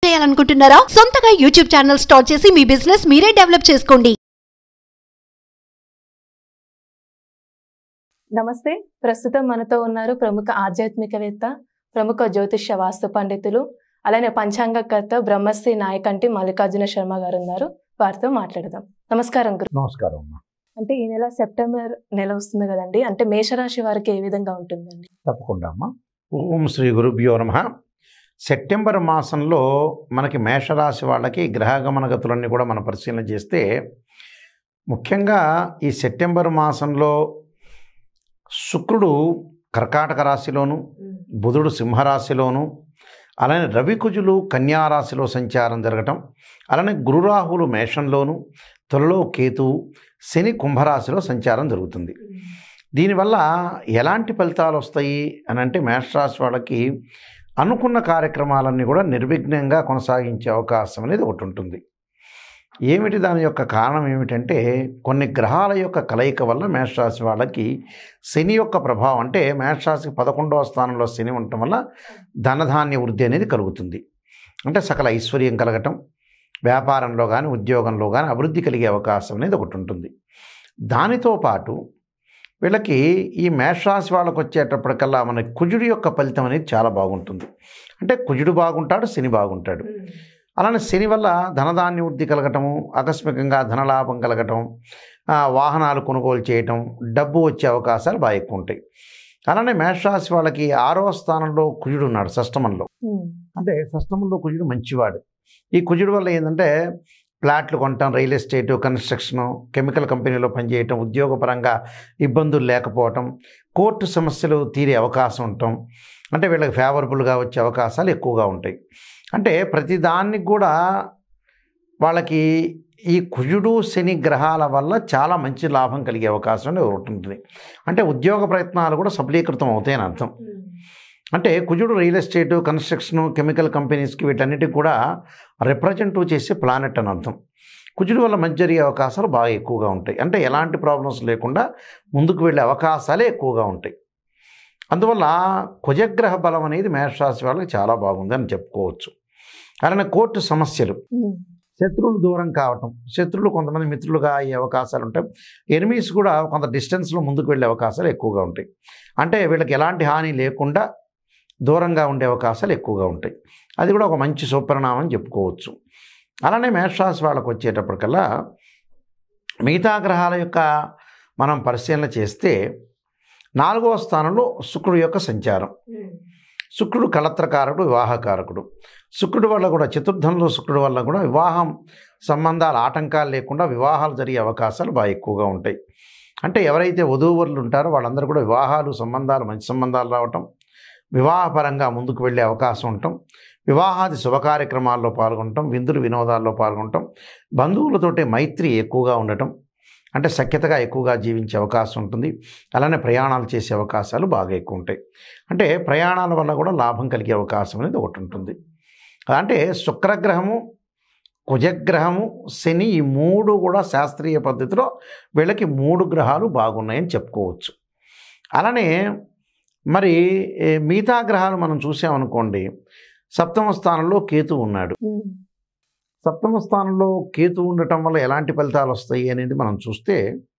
చేయాలనుకుంటున్నారా సొంతగా YouTube channel start చేసి మీ బిజినెస్ మీరే డెవలప్ చేసుకోండి నమస్తే ప్రస్తుతం మనతో ఉన్నారు ప్రముఖ ఆధ్యాత్మికవేత్త ప్రముఖ జ్యోతిష్య వాస్తు పండితులు అలానే పంచాంగకర్త బ్రహ్మశ్రీ నాయకంటి మల్లికార్జున శర్మ గారు ఉన్నారు వారితో మాట్లాడదాం నమస్కారం గురు నమస్కారం అమ్మా అంటే ఈ నెల సెప్టెంబర్ నెల వస్తుంది కదండి అంటే మేషరాశి వారికి ఏ విధంగా ఉంటుందండి తప్పకుండా అమ్మా ఓం శ్రీ గురుభ్యో నమ సెప్టెంబర్ మాసంలో మనకి మేషరాశి వాళ్ళకి గ్రహగమన గతులన్నీ కూడా మనం పరిశీలన చేస్తే ముఖ్యంగా ఈ సెప్టెంబర్ మాసంలో శుక్రుడు కర్కాటక రాశిలోను బుధుడు సింహరాశిలోను అలానే రవికుజులు కన్యారాశిలో సంచారం జరగటం అలానే గురురాహులు మేషంలోను త్వరలో కేతువు శని కుంభరాశిలో సంచారం జరుగుతుంది దీనివల్ల ఎలాంటి ఫలితాలు వస్తాయి అని అంటే మేషరాశి వాళ్ళకి అనుకున్న కార్యక్రమాలన్నీ కూడా నిర్విఘ్నంగా కొనసాగించే అవకాశం అనేది ఒకటి ఉంటుంది ఏమిటి దాని యొక్క కారణం ఏమిటంటే కొన్ని గ్రహాల యొక్క కలయిక వల్ల మేషరాశి వాళ్ళకి శని యొక్క ప్రభావం అంటే మేషరాశికి పదకొండవ స్థానంలో శని ఉండటం వల్ల ధనధాన్య వృద్ధి అనేది కలుగుతుంది అంటే సకల ఐశ్వర్యం కలగటం వ్యాపారంలో కానీ ఉద్యోగంలో కానీ అభివృద్ధి కలిగే అవకాశం అనేది ఒకటి ఉంటుంది దానితో పాటు వీళ్ళకి ఈ మేషరాశి వాళ్ళకు వచ్చేటప్పటికల్లా మన కుజుడి యొక్క ఫలితం అనేది చాలా బాగుంటుంది అంటే కుజుడు బాగుంటాడు శని బాగుంటాడు అలానే శని వల్ల ధనధాన్య వృద్ధి కలగటము ఆకస్మికంగా ధనలాభం కలగటం ఆ, వాహనాలు కొనుగోలు చేయటం డబ్బు వచ్చే అవకాశాలు బాగా ఎక్కువ ఉంటాయి అలానే మేషరాశి వాళ్ళకి ఆరో స్థానంలో కుజుడు ఉన్నాడు షష్టమంలో అంటే షష్టమంలో కుజుడు మంచివాడు ఈ కుజుడు వల్ల ఏంటంటే ప్లాట్లు కొనటం రియల్ ఎస్టేటు కన్స్ట్రక్షను కెమికల్ కంపెనీలో పనిచేయటం ఉద్యోగపరంగా ఇబ్బందులు లేకపోవటం కోర్టు సమస్యలు తీరే అవకాశం ఉండటం అంటే వీళ్ళకి ఫేవరబుల్గా వచ్చే అవకాశాలు ఎక్కువగా ఉంటాయి అంటే ప్రతిదానికి కూడా వాళ్ళకి ఈ కుజుడు శని గ్రహాల వల్ల చాలా మంచి లాభం కలిగే అవకాశం అనేది ఒకటి ఉంటుంది అంటే ఉద్యోగ ప్రయత్నాలు కూడా సఫలీకృతం అవుతాయని అర్థం అంటే కుజుడు రియల్ ఎస్టేట్ కన్స్ట్రక్షన్ కెమికల్ కంపెనీస్కి వీటన్నిటికి కూడా రిప్రజెంటివ్ చేసే ప్లానెట్ అని అర్థం కుజుడు వల్ల మంచి జరిగే అవకాశాలు బాగా ఎక్కువగా ఉంటాయి అంటే ఎలాంటి ప్రాబ్లమ్స్ లేకుండా ముందుకు వెళ్ళే అవకాశాలే ఎక్కువగా ఉంటాయి అందువల్ల కుజగ్రహ బలం అనేది మేషరాశి వాళ్ళకి చాలా బాగుంది అని చెప్పుకోవచ్చు అలానే కోర్టు సమస్యలు శత్రువులు దూరం కావటం శత్రువులు కొంతమంది మిత్రులుగా అయ్యే అవకాశాలు ఉంటాయి ఎనిమీస్ కూడా కొంత డిస్టెన్స్లో ముందుకు వెళ్ళే అవకాశాలు ఎక్కువగా ఉంటాయి అంటే వీళ్ళకి ఎలాంటి హాని లేకుండా దూరంగా ఉండే అవకాశాలు ఎక్కువగా ఉంటాయి అది కూడా ఒక మంచి సుపరిణామం అని చెప్పుకోవచ్చు అలానే మేషరాశి వాళ్ళకు వచ్చేటప్పటికల్లా మిగతా గ్రహాల యొక్క మనం పరిశీలన చేస్తే నాలుగవ స్థానంలో శుక్రుడు యొక్క సంచారం శుక్రుడు కళత్రకారకుడు వివాహకారకుడు శుక్రుడు వల్ల కూడా చతుర్థంలో శుక్రుడు వల్ల కూడా వివాహం సంబంధాల ఆటంకాలు లేకుండా వివాహాలు జరిగే అవకాశాలు బాగా ఎక్కువగా ఉంటాయి అంటే ఎవరైతే వధూవరులు ఉంటారో వాళ్ళందరూ కూడా వివాహాలు సంబంధాలు మంచి సంబంధాలు రావటం వివాహపరంగా ముందుకు వెళ్ళే అవకాశం ఉండటం వివాహాది శుభ కార్యక్రమాల్లో పాల్గొనటం విందులు వినోదాల్లో పాల్గొనటం బంధువులతోటి మైత్రి ఎక్కువగా ఉండటం అంటే సఖ్యతగా ఎక్కువగా జీవించే అవకాశం ఉంటుంది అలానే ప్రయాణాలు చేసే అవకాశాలు బాగా ఎక్కువ ఉంటాయి అంటే ప్రయాణాల వల్ల కూడా లాభం కలిగే అవకాశం అనేది ఒకటి ఉంటుంది అంటే శుక్రగ్రహము కుజగ్రహము శని ఈ మూడు కూడా శాస్త్రీయ పద్ధతిలో వీళ్ళకి మూడు గ్రహాలు బాగున్నాయని చెప్పుకోవచ్చు అలానే మరి ఏ, మిగతా గ్రహాలు మనం చూసామనుకోండి సప్తమ స్థానంలో కేతు ఉన్నాడు సప్తమ స్థానంలో కేతు ఉండటం వల్ల ఎలాంటి ఫలితాలు వస్తాయి అనేది మనం చూస్తే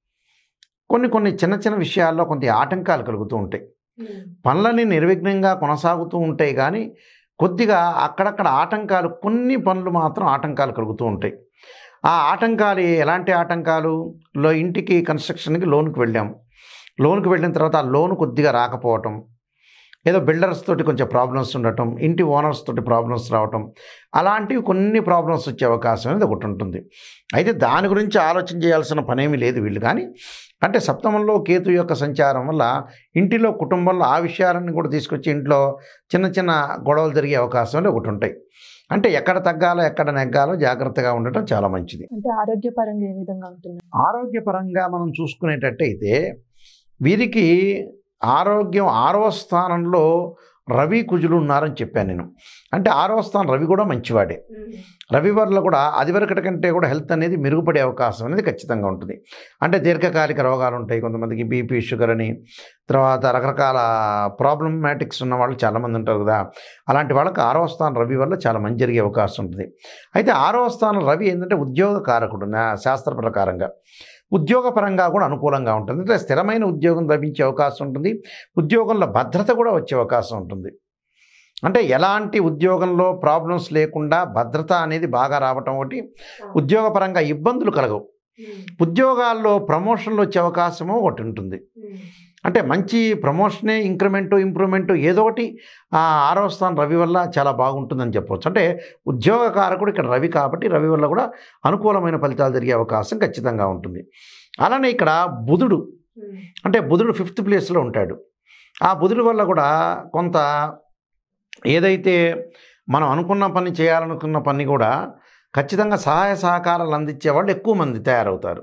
కొన్ని కొన్ని చిన్న చిన్న విషయాల్లో కొంత ఆటంకాలు కలుగుతూ ఉంటాయి పనులని నిర్విఘ్నంగా కొనసాగుతూ ఉంటాయి కానీ కొద్దిగా అక్కడక్కడ ఆటంకాలు కొన్ని పనులు మాత్రం ఆటంకాలు కలుగుతూ ఉంటాయి ఆ ఆటంకాలు ఎలాంటి ఆటంకాలు లో ఇంటికి కన్స్ట్రక్షన్కి లోన్కి వెళ్ళాం లోన్కి వెళ్ళిన తర్వాత ఆ లోన్ కొద్దిగా రాకపోవటం ఏదో బిల్డర్స్ తోటి కొంచెం ప్రాబ్లమ్స్ ఉండటం ఇంటి ఓనర్స్ తోటి ప్రాబ్లమ్స్ రావటం అలాంటివి కొన్ని ప్రాబ్లమ్స్ వచ్చే అవకాశం అనేది ఒకటి ఉంటుంది అయితే దాని గురించి ఆలోచన చేయాల్సిన పనేమీ లేదు వీళ్ళు కానీ అంటే సప్తమంలో కేతు యొక్క సంచారం వల్ల ఇంటిలో కుటుంబంలో ఆ విషయాలన్నీ కూడా తీసుకొచ్చి ఇంట్లో చిన్న చిన్న గొడవలు జరిగే అవకాశాలు ఒకటి ఉంటాయి అంటే ఎక్కడ తగ్గాలో ఎక్కడ నెగ్గాలో జాగ్రత్తగా ఉండటం చాలా మంచిది అంటే ఆరోగ్యపరంగా ఏ విధంగా ఉంటుంది ఆరోగ్యపరంగా మనం చూసుకునేటట్టయితే వీరికి ఆరోగ్యం ఆరవ స్థానంలో రవి కుజులు ఉన్నారని చెప్పాను నేను అంటే ఆరో స్థానం రవి కూడా మంచివాడే రవి వల్ల కూడా అది వరకటి కంటే కూడా హెల్త్ అనేది మెరుగుపడే అవకాశం అనేది ఖచ్చితంగా ఉంటుంది అంటే దీర్ఘకాలిక రోగాలు ఉంటాయి కొంతమందికి బీపీ షుగర్ అని తర్వాత రకరకాల ప్రాబ్లమాటిక్స్ ఉన్న వాళ్ళు చాలామంది ఉంటారు కదా అలాంటి వాళ్ళకి ఆరో స్థానం రవి వల్ల చాలా మంచి జరిగే అవకాశం ఉంటుంది అయితే ఆరో స్థానం రవి ఏంటంటే ఉద్యోగ కారకుడు నా శాస్త్ర ప్రకారంగా ఉద్యోగపరంగా కూడా అనుకూలంగా ఉంటుంది అంటే స్థిరమైన ఉద్యోగం లభించే అవకాశం ఉంటుంది ఉద్యోగంలో భద్రత కూడా వచ్చే అవకాశం ఉంటుంది అంటే ఎలాంటి ఉద్యోగంలో ప్రాబ్లమ్స్ లేకుండా భద్రత అనేది బాగా రావటం ఒకటి ఉద్యోగపరంగా ఇబ్బందులు కలగవు ఉద్యోగాల్లో ప్రమోషన్లు వచ్చే అవకాశము ఒకటి ఉంటుంది అంటే మంచి ప్రమోషనే ఇంక్రిమెంటు ఇంప్రూవ్మెంటు ఏదో ఒకటి ఆ ఆరో స్థానం రవి వల్ల చాలా బాగుంటుందని చెప్పవచ్చు అంటే ఉద్యోగకారకుడు ఇక్కడ రవి కాబట్టి రవి వల్ల కూడా అనుకూలమైన ఫలితాలు జరిగే అవకాశం ఖచ్చితంగా ఉంటుంది అలానే ఇక్కడ బుధుడు అంటే బుధుడు ఫిఫ్త్ ప్లేస్లో ఉంటాడు ఆ బుధుడు వల్ల కూడా కొంత ఏదైతే మనం అనుకున్న పని చేయాలనుకున్న పని కూడా ఖచ్చితంగా సహాయ సహకారాలు అందించే వాళ్ళు ఎక్కువ మంది తయారవుతారు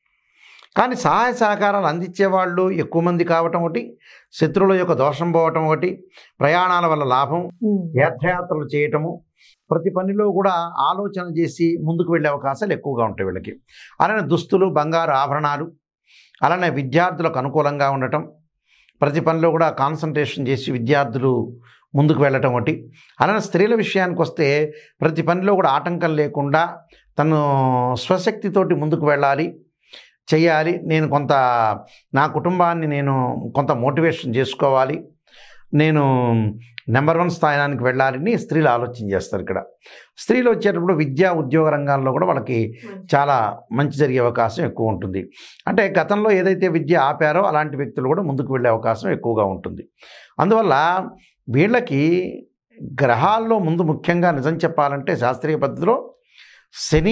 కానీ సహాయ సహకారాలు అందించే వాళ్ళు ఎక్కువ మంది కావటం ఒకటి శత్రువుల యొక్క దోషం పోవటం ఒకటి ప్రయాణాల వల్ల లాభం తీర్థయాత్రలు చేయటము ప్రతి పనిలో కూడా ఆలోచన చేసి ముందుకు వెళ్ళే అవకాశాలు ఎక్కువగా ఉంటాయి వీళ్ళకి అలానే దుస్తులు బంగారు ఆభరణాలు అలానే విద్యార్థులకు అనుకూలంగా ఉండటం ప్రతి పనిలో కూడా కాన్సన్ట్రేషన్ చేసి విద్యార్థులు ముందుకు వెళ్ళటం ఒకటి అలానే స్త్రీల విషయానికి వస్తే ప్రతి పనిలో కూడా ఆటంకం లేకుండా తను స్వశక్తితోటి ముందుకు వెళ్ళాలి చేయాలి నేను కొంత నా కుటుంబాన్ని నేను కొంత మోటివేషన్ చేసుకోవాలి నేను నెంబర్ వన్ స్థానానికి వెళ్ళాలని స్త్రీలు ఆలోచన చేస్తారు ఇక్కడ స్త్రీలు వచ్చేటప్పుడు విద్యా ఉద్యోగ రంగాల్లో కూడా వాళ్ళకి చాలా మంచి జరిగే అవకాశం ఎక్కువ ఉంటుంది అంటే గతంలో ఏదైతే విద్య ఆపారో అలాంటి వ్యక్తులు కూడా ముందుకు వెళ్ళే అవకాశం ఎక్కువగా ఉంటుంది అందువల్ల వీళ్ళకి గ్రహాల్లో ముందు ముఖ్యంగా నిజం చెప్పాలంటే శాస్త్రీయ పద్ధతిలో శని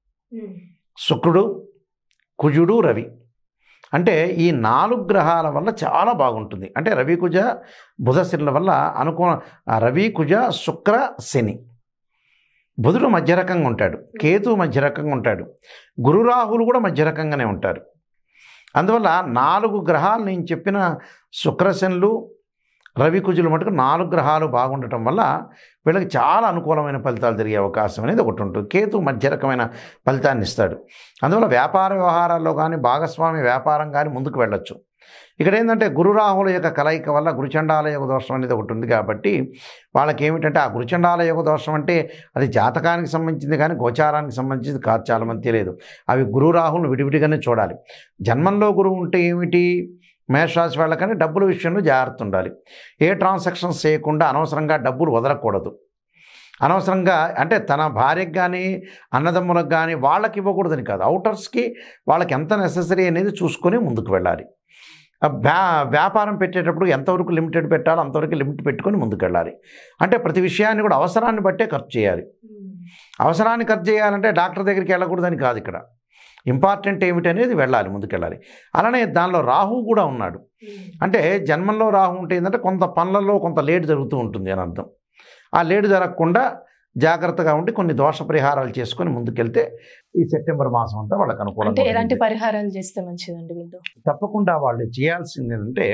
శుక్రుడు కుజుడు రవి అంటే ఈ నాలుగు గ్రహాల వల్ల చాలా బాగుంటుంది అంటే రవి కుజ బుధ శనుల వల్ల అనుకూల ఆ రవి కుజ శుక్ర శని బుధుడు మధ్య రకంగా ఉంటాడు కేతు మధ్య రకంగా ఉంటాడు గురు రాహులు కూడా మధ్య రకంగానే ఉంటారు అందువల్ల నాలుగు గ్రహాలు నేను చెప్పిన శుక్రశనులు రవి కుజులు మటుకు నాలుగు గ్రహాలు బాగుండటం వల్ల వీళ్ళకి చాలా అనుకూలమైన ఫలితాలు జరిగే అవకాశం అనేది ఒకటి ఉంటుంది కేతు మధ్య రకమైన ఫలితాన్ని ఇస్తాడు అందువల్ల వ్యాపార వ్యవహారాల్లో కానీ భాగస్వామి వ్యాపారం కానీ ముందుకు వెళ్ళొచ్చు ఇక్కడ ఏంటంటే గురు రాహుల యొక్క కలయిక వల్ల గురుచండాల యోగ దోషం అనేది ఒకటి ఉంది కాబట్టి వాళ్ళకి ఏమిటంటే ఆ గురుచండాల యోగ దోషం అంటే అది జాతకానికి సంబంధించింది కానీ గోచారానికి సంబంధించింది కాదు చాలా మంది తెలియదు అవి గురు రాహులను విడివిడిగానే చూడాలి జన్మంలో గురువు ఉంటే ఏమిటి మేషరాశి వాళ్ళకని డబ్బుల విషయంలో జాగ్రత్త ఉండాలి ఏ ట్రాన్సాక్షన్స్ చేయకుండా అనవసరంగా డబ్బులు వదలకూడదు అనవసరంగా అంటే తన భార్యకి కానీ అన్నదమ్ములకు కానీ వాళ్ళకి ఇవ్వకూడదని కాదు అవుటర్స్కి వాళ్ళకి ఎంత నెససరీ అనేది చూసుకొని ముందుకు వెళ్ళాలి ఆ వ్యా వ్యాపారం పెట్టేటప్పుడు ఎంతవరకు లిమిటెడ్ పెట్టాలో అంతవరకు లిమిట్ పెట్టుకొని ముందుకు వెళ్ళాలి అంటే ప్రతి విషయాన్ని కూడా అవసరాన్ని బట్టే ఖర్చు చేయాలి అవసరాన్ని ఖర్చు చేయాలంటే డాక్టర్ దగ్గరికి వెళ్ళకూడదని కాదు ఇక్కడ ఇంపార్టెంట్ ఏమిటి అనేది వెళ్ళాలి ముందుకెళ్ళాలి అలానే దానిలో రాహు కూడా ఉన్నాడు అంటే జన్మంలో రాహు ఉంటే ఏంటంటే కొంత పనులలో కొంత లేట్ జరుగుతూ ఉంటుంది అని అర్థం ఆ లేట్ జరగకుండా జాగ్రత్తగా ఉండి కొన్ని దోష పరిహారాలు చేసుకొని ముందుకెళ్తే ఈ సెప్టెంబర్ మాసం అంతా వాళ్ళకి అంటే అనుకూలంగా ఎలాంటి ఉంటుంది. పరిహారాలు చేస్తే మంచిదండి వీళ్ళు తప్పకుండా వాళ్ళు చేయాల్సింది ఏంటంటే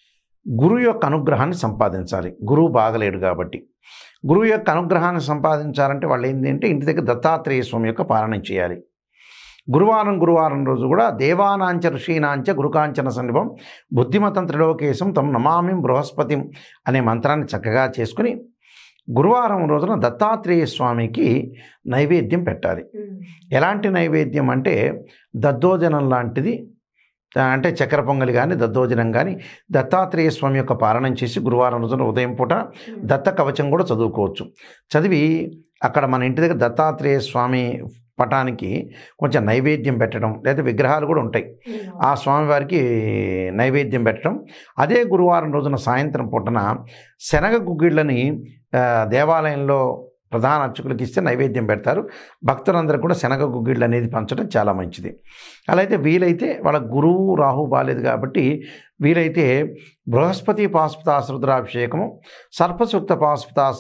గురువు యొక్క అనుగ్రహాన్ని సంపాదించాలి గురువు బాగలేడు కాబట్టి గురువు యొక్క అనుగ్రహాన్ని సంపాదించాలంటే వాళ్ళు ఏంటంటే ఇంటి దగ్గర దత్తాత్రేయ స్వామి యొక్క పాలన చేయాలి గురువారం గురువారం రోజు కూడా దేవానాంచ ఋషీనాంచ గురుకాంచన సన్నిభం బుద్ధిమతం త్రిలోకేశం తమ నమామి బృహస్పతిం అనే మంత్రాన్ని చక్కగా చేసుకుని గురువారం రోజున దత్తాత్రేయ స్వామికి నైవేద్యం పెట్టాలి ఎలాంటి నైవేద్యం అంటే దద్దోజనం లాంటిది ఆ, అంటే చక్కెర పొంగలి కానీ దద్దోజనం కానీ దత్తాత్రేయ స్వామి యొక్క పాలనం చేసి గురువారం రోజున ఉదయం పూట దత్త కవచం కూడా చదువుకోవచ్చు చదివి అక్కడ మన ఇంటి దగ్గర దత్తాత్రేయ స్వామి పటానికి కొంచెం నైవేద్యం పెట్టడం లేదా విగ్రహాలు కూడా ఉంటాయి ఆ స్వామివారికి నైవేద్యం పెట్టడం అదే గురువారం రోజున సాయంత్రం పూటన శనగ గుగ్గిళ్ళని ఆ, దేవాలయంలో ప్రధాన అర్చకులకు ఇస్తే నైవేద్యం పెడతారు భక్తులందరూ కూడా శనగ గుగ్గిళ్ళు అనేది పంచడం చాలా మంచిది అలా అయితే వీలైతే వాళ్ళ గురువు రాహు బాలేదు కాబట్టి వీలైతే బృహస్పతి పాశుపతాశ్రుద్రాభిషేకము సర్పసూక్త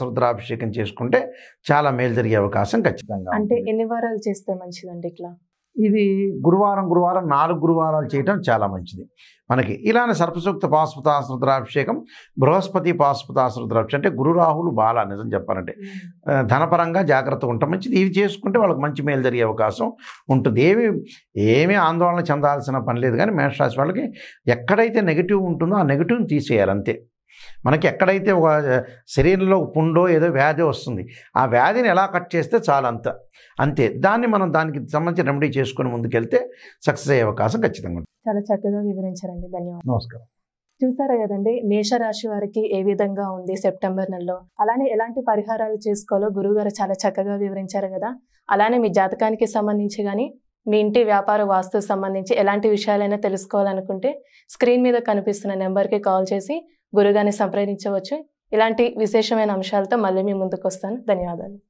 పాశుపతాశ్రుద్రాభిషేకం చేసుకుంటే చాలా మేలు జరిగే అవకాశం ఖచ్చితంగా అంటే ఉంటుంది. ఎన్ని వారాలు చేస్తే మంచిదండి ఇట్లా ఇది గురువారం గురువారం నాలుగు గురువారాలు చేయటం చాలా మంచిది మనకి ఇలానే సర్పసూక్త పాశుపతాశ్రుద్రాభిషేకం బృహస్పతి పాశుపతాశ్రుద్రాభిషేకం అంటే గురు రాహులు బాల నిజం చెప్పాలంటే ఆ, ధనపరంగా జాగ్రత్తగా ఉంటాం మంచిది ఇవి చేసుకుంటే వాళ్ళకి మంచి మేలు జరిగే అవకాశం ఉంటుంది ఏమి ఏమీ ఆందోళన చెందాల్సిన పని లేదు కానీ మేషరాశి వాళ్ళకి ఎక్కడైతే నెగిటివ్ ఉంటుందో ఆ నెగిటివ్ని తీసేయాలి అంతే మనకి ఎక్కడైతే ఒక శరీరంలో పుండో ఏదో వ్యాధి వస్తుంది ఆ వ్యాధిని ఎలా కట్ చేస్తే చాలు అంత అంతే దాన్ని మనం దానికి సంబంధించి రెమెడీ చేసుకుని ముందుకెళ్తే సక్సెస్ అయ్యే అవకాశం ఖచ్చితంగా ఉంటుంది చాలా చక్కగా వివరించారండి ధన్యవాదాలు నమస్కారం చూసారా కదండి మేషరాశి వారికి ఏ విధంగా ఉంది సెప్టెంబర్ నెలలో అలానే ఎలాంటి పరిహారాలు చేసుకోవాలో గురువుగారు చాలా చక్కగా వివరించారు కదా అలానే మీ జాతకానికి సంబంధించి కానీ మీ ఇంటి వ్యాపార వాస్తుకు సంబంధించి ఎలాంటి విషయాలైనా తెలుసుకోవాలనుకుంటే స్క్రీన్ మీద కనిపిస్తున్న నెంబర్కి కాల్ చేసి గురుగారిని సంప్రదించవచ్చు ఇలాంటి విశేషమైన అంశాలతో మళ్ళీ మీ ముందుకు వస్తాను ధన్యవాదాలు